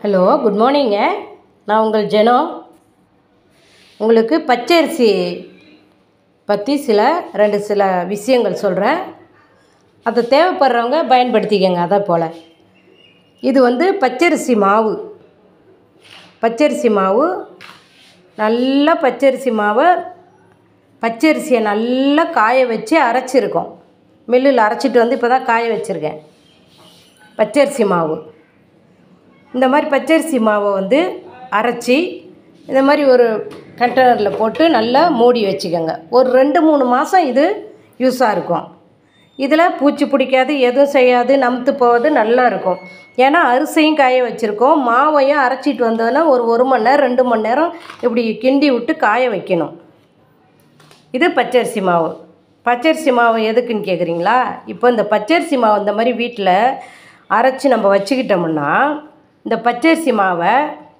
hello good மார்னிங்க நான் உங்கள் ஜெனோ உங்களுக்கு பச்சரிசி பற்றி சில ரெண்டு சில விஷயங்கள் சொல்கிறேன் அது தேவைப்படுறவங்க பயன்படுத்திக்கங்க அதை போல் இது வந்து பச்சரிசி மாவு பச்சரிசி மாவு நல்லா பச்சரிசி மாவை பச்சரிசியை நல்லா காய வச்சு அரைச்சிருக்கோம் மில்லில் அரைச்சிட்டு வந்து இப்போ தான் காய வச்சுருக்கேன் பச்சரிசி மாவு இந்த மாதிரி பச்சரிசி மாவை வந்து அரைச்சி இந்த மாதிரி ஒரு கண்டெய்னரில் போட்டு நல்லா மூடி வச்சுக்கோங்க ஒரு ரெண்டு மூணு மாதம் இது யூஸாக இருக்கும் இதில் பூச்சி பிடிக்காது எதுவும் செய்யாது நமுத்து போவது நல்லா இருக்கும் ஏன்னா அரிசியும் காய வச்சுருக்கோம் மாவையும் அரைச்சிட்டு வந்ததுன்னா ஒரு ஒரு மணி நேரம் ரெண்டு மணி நேரம் இப்படி கிண்டி விட்டு காய வைக்கணும் இது பச்சரிசி மாவு பச்சரிசி மாவு எதுக்குன்னு கேட்குறீங்களா இப்போ இந்த பச்சரிசி மாவு இந்த மாதிரி வீட்டில் அரைச்சி நம்ம வச்சுக்கிட்டோம்னா இந்த பச்சரிசி மாவை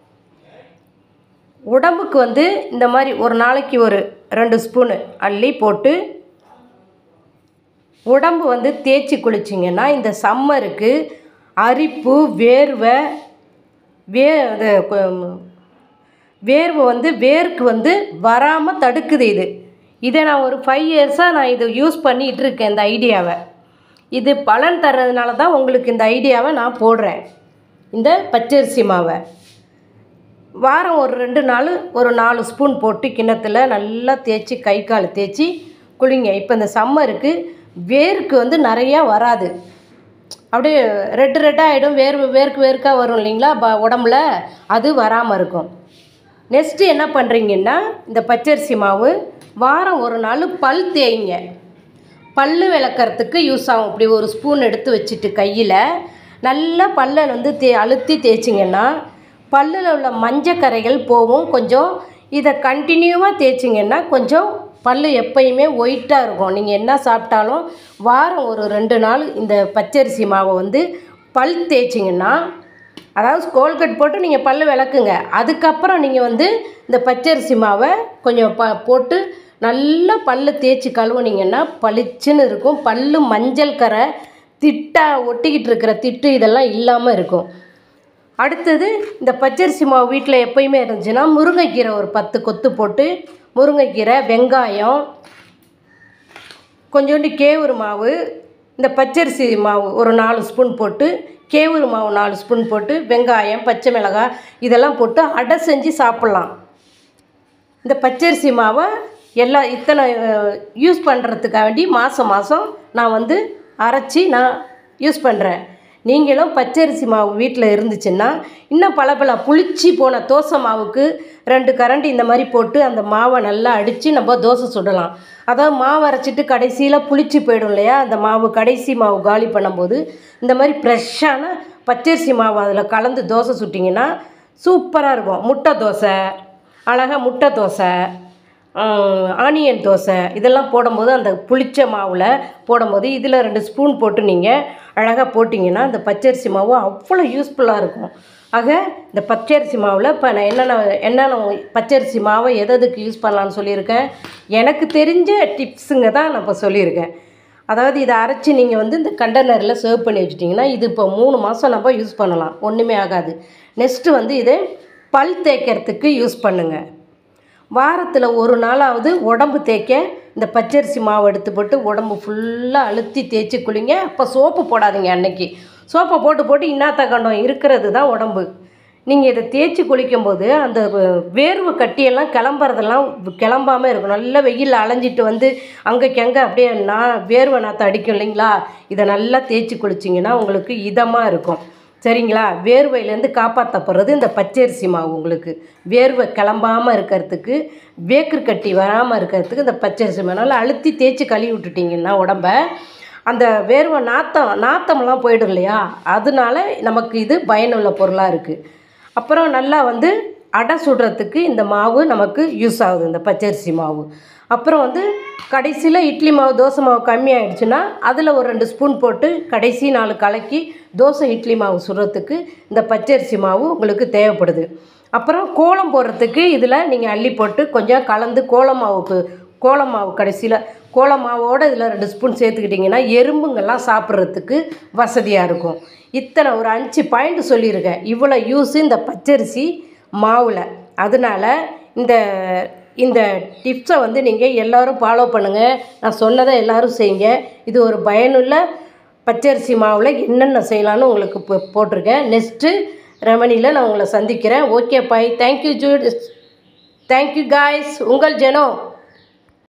உடம்புக்கு வந்து இந்த மாதிரி ஒரு நாளைக்கு ஒரு ரெண்டு ஸ்பூனு அள்ளி போட்டு உடம்பு வந்து தேய்ச்சி குளிச்சிங்கன்னா இந்த சம்மருக்கு அரிப்பு வேர்வை வே இது கு- வேர்வை வந்து வேர்க்கு வந்து வராமல் தடுக்குது இது இதை நான் ஒரு ஃபைவ் இயர்ஸாக நான் இதை யூஸ் பண்ணிகிட்டு இருக்கேன் இந்த ஐடியாவை இது பலன் தர்றதுனால தான் உங்களுக்கு இந்த ஐடியாவை நான் போடுறேன் இந்த பச்சரிசி மாவை வாரம் ஒரு ரெண்டு நாள் ஒரு நாலு ஸ்பூன் போட்டு கிண்ணத்தில் நல்லா தேய்ச்சி கை கால் தேய்ச்சி குளிங்க இப்போ இந்த சம்மருக்கு வேர்க்கு வந்து நிறையா வராது அப்படியே ரெட் ரெட்டாக ஆகிடும் வேர்வை வேர்க்கு வேர்க்காக வரும் இல்லைங்களா ப உடம்புல அது வராமல் இருக்கும் நெக்ஸ்ட்டு என்ன பண்ணுறீங்கன்னா இந்த பச்சரிசி மாவு வாரம் ஒரு நாள் பல் தேய்ங்க பல்லு விளக்கறதுக்கு யூஸ் ஆகும் இப்படி ஒரு ஸ்பூன் எடுத்து வச்சுட்டு கையில் நல்லா பல்லை வந்து தே அழுத்தி தேய்ச்சிங்கன்னா பல்லில் உள்ள மஞ்சக்கரைகள் போகும் கொஞ்சம் இதை கண்டினியூவாக தேய்ச்சிங்கன்னா கொஞ்சம் பல்லு எப்பயுமே ஒயிட்டாக இருக்கும் நீங்கள் என்ன சாப்பிட்டாலும் வாரம் ஒரு ரெண்டு நாள் இந்த பச்சரிசி மாவை வந்து பல் தேய்ச்சிங்கன்னா அதாவது கோல்கட் போட்டு நீங்கள் பல்லு விளக்குங்க அதுக்கப்புறம் நீங்கள் வந்து இந்த பச்சரிசி மாவை கொஞ்சம் ப போட்டு நல்லா பல்லு தேய்ச்சி கழுவுனீங்கன்னா பளிச்சுன்னு இருக்கும் பல்லு மஞ்சள் கரை திட்டா ஒட்டிக்கிட்டு இருக்கிற திட்டு இதெல்லாம் இல்லாமல் இருக்கும் அடுத்தது இந்த பச்சரிசி மாவு வீட்டில் எப்பயுமே இருந்துச்சுன்னா முருங்கைக்கீரை ஒரு பத்து கொத்து போட்டு முருங்கைக்கீரை வெங்காயம் கொஞ்சோண்டு கேவுரு மாவு இந்த பச்சரிசி மாவு ஒரு நாலு ஸ்பூன் போட்டு கேவுரு மாவு நாலு ஸ்பூன் போட்டு வெங்காயம் பச்சை மிளகாய் இதெல்லாம் போட்டு அடை செஞ்சு சாப்பிட்லாம் இந்த பச்சரிசி மாவை எல்லா இத்தனை யூஸ் பண்ணுறதுக்காக வேண்டி மாதம் மாதம் நான் வந்து அரைச்சி நான் யூஸ் பண்ணுறேன் நீங்களும் பச்சரிசி மாவு வீட்டில் இருந்துச்சுன்னா இன்னும் பல பல புளிச்சு போன தோசை மாவுக்கு ரெண்டு கரண்டி இந்த மாதிரி போட்டு அந்த மாவை நல்லா அடித்து நம்ம தோசை சுடலாம் அதாவது மாவு அரைச்சிட்டு கடைசியில் புளிச்சு போயிடும் இல்லையா அந்த மாவு கடைசி மாவு காலி பண்ணும்போது இந்த மாதிரி ஃப்ரெஷ்ஷான பச்சரிசி மாவு அதில் கலந்து தோசை சுட்டிங்கன்னா சூப்பராக இருக்கும் முட்டை தோசை அழகாக முட்டை தோசை ஆனியன் தோசை இதெல்லாம் போடும்போது அந்த புளிச்ச மாவில் போடும்போது இதில் ரெண்டு ஸ்பூன் போட்டு நீங்கள் அழகாக போட்டிங்கன்னா அந்த பச்சரிசி மாவு அவ்வளோ யூஸ்ஃபுல்லாக இருக்கும் ஆக இந்த பச்சரிசி மாவில் இப்போ நான் என்னென்ன என்னென்ன பச்சரிசி மாவை எது எதுக்கு யூஸ் பண்ணலான்னு சொல்லியிருக்கேன் எனக்கு தெரிஞ்ச டிப்ஸுங்க தான் நான் இப்போ சொல்லியிருக்கேன் அதாவது இதை அரைச்சி நீங்கள் வந்து இந்த கண்டெய்னரில் சர்வ் பண்ணி வச்சிட்டிங்கன்னா இது இப்போ மூணு மாதம் நம்ம யூஸ் பண்ணலாம் ஒன்றுமே ஆகாது நெக்ஸ்ட்டு வந்து இதை பல் தேய்க்கிறதுக்கு யூஸ் பண்ணுங்கள் வாரத்தில் ஒரு நாளாவது உடம்பு தேய்க்க இந்த பச்சரிசி மாவு எடுத்து போட்டு உடம்பு ஃபுல்லாக அழுத்தி தேய்ச்சி குளிங்க அப்போ சோப்பு போடாதீங்க அன்னைக்கு சோப்பை போட்டு போட்டு இன்னாத்த கண்டம் இருக்கிறது தான் உடம்பு நீங்கள் இதை தேய்ச்சி குளிக்கும்போது அந்த வேர்வை கட்டியெல்லாம் கிளம்புறதெல்லாம் கிளம்பாமல் இருக்கும் நல்லா வெயிலில் அலைஞ்சிட்டு வந்து அங்கேக்கு அங்கே அப்படியே நான் வேர்வை நாற்று அடிக்கும் இல்லைங்களா இதை நல்லா தேய்ச்சி குளிச்சிங்கன்னா உங்களுக்கு இதமாக இருக்கும் சரிங்களா வேர்வையிலேருந்து காப்பாற்றப்படுறது இந்த பச்சரிசி மாவு உங்களுக்கு வேர்வை கிளம்பாமல் இருக்கிறதுக்கு வேர்க்கு கட்டி வராமல் இருக்கிறதுக்கு இந்த பச்சரிசி மாவு நல்லா அழுத்தி தேய்ச்சி கழுவி விட்டுட்டிங்கன்னா உடம்ப அந்த வேர்வை நாத்தம் நாத்தமெல்லாம் போயிடும் இல்லையா அதனால நமக்கு இது பயனுள்ள பொருளாக இருக்குது அப்புறம் நல்லா வந்து அடை சுடுறதுக்கு இந்த மாவு நமக்கு யூஸ் ஆகுது இந்த பச்சரிசி மாவு அப்புறம் வந்து கடைசியில் இட்லி மாவு தோசை மாவு கம்மியாயிடுச்சுன்னா அதில் ஒரு ரெண்டு ஸ்பூன் போட்டு கடைசி நாள் கலக்கி தோசை இட்லி மாவு சுடுறதுக்கு இந்த பச்சரிசி மாவு உங்களுக்கு தேவைப்படுது அப்புறம் கோலம் போடுறதுக்கு இதில் நீங்கள் அள்ளி போட்டு கொஞ்சம் கலந்து கோலம் மாவுக்கு கோலம் மாவு கடைசியில் கோலம் மாவோடு இதில் ரெண்டு ஸ்பூன் சேர்த்துக்கிட்டிங்கன்னா எறும்புங்கெல்லாம் சாப்பிட்றதுக்கு வசதியாக இருக்கும் இத்தனை ஒரு அஞ்சு பாயிண்ட் சொல்லியிருக்கேன் இவ்வளோ யூஸு இந்த பச்சரிசி மாவில் அதனால் இந்த இந்த டிப்ஸை வந்து நீங்கள் எல்லோரும் ஃபாலோ பண்ணுங்கள் நான் சொன்னதை எல்லோரும் செய்யுங்க இது ஒரு பயனுள்ள பச்சரிசி மாவில் என்னென்ன செய்யலான்னு உங்களுக்கு இப்போ போட்டிருக்கேன் நெக்ஸ்ட்டு ரெமனியில் நான் உங்களை சந்திக்கிறேன் ஓகே பாய் தேங்க்யூ ஜூ தேங்க்யூ காய்ஸ் உங்கள் ஜெனோ